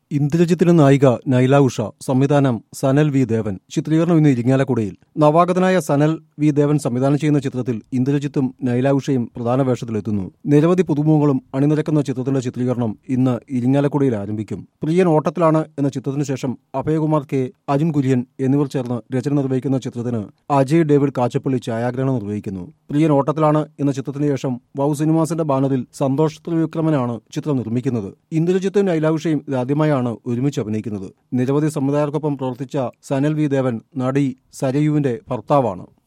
ഇന്ദ്രജിത്തിന് നായിക നൈല ഉഷ സംവിധാനം സനൽ വി ദേവൻ ചിത്രീകരണം ഇന്ന് ഇരിങ്ങാലക്കുടയിൽ നവാഗതനായ സനൽ വി ദേവൻ സംവിധാനം ചെയ്യുന്ന ചിത്രത്തിൽ ഇന്ദ്രജിത്തും നൈല ഉഷയും പ്രധാന വേഷത്തിലെത്തുന്നു നിരവധി പുതുമുഖങ്ങളും അണിനിരക്കുന്ന ചിത്രത്തിന്റെ ചിത്രീകരണം ഇന്ന് ഇരിങ്ങാലക്കുടയിൽ ആരംഭിക്കും പ്രിയൻ ഓട്ടത്തിലാണ് എന്ന ചിത്രത്തിനു ശേഷം അഭയകുമാർ കെ അജിൻ കുര്യൻ എന്നിവർ ചേർന്ന് രചന നിർവഹിക്കുന്ന ചിത്രത്തിന് അജയ് ഡേവിഡ് കാച്ചപ്പള്ളി ഛായാഗ്രഹണം നിർവഹിക്കുന്നു പ്രിയൻ ഓട്ടത്തിലാണ് എന്ന ചിത്രത്തിന് ശേഷം വൗ സിനിമാസിന്റെ ബാനറിൽ സന്തോഷ് ത്രിവിക്രമനാണ് ചിത്രം നിർമ്മിക്കുന്നത് ഇന്ദ്രജിത്തും നൈലാവുഷയും ഇതാദ്യമായാണ് ഒരുമിച്ച് അഭിനയിക്കുന്നത് നിരവധി സംവിധായകർക്കൊപ്പം പ്രവർത്തിച്ച സനൽ വി ദേവൻ നടി സരയുവിന്റെ ഭർത്താവാണ്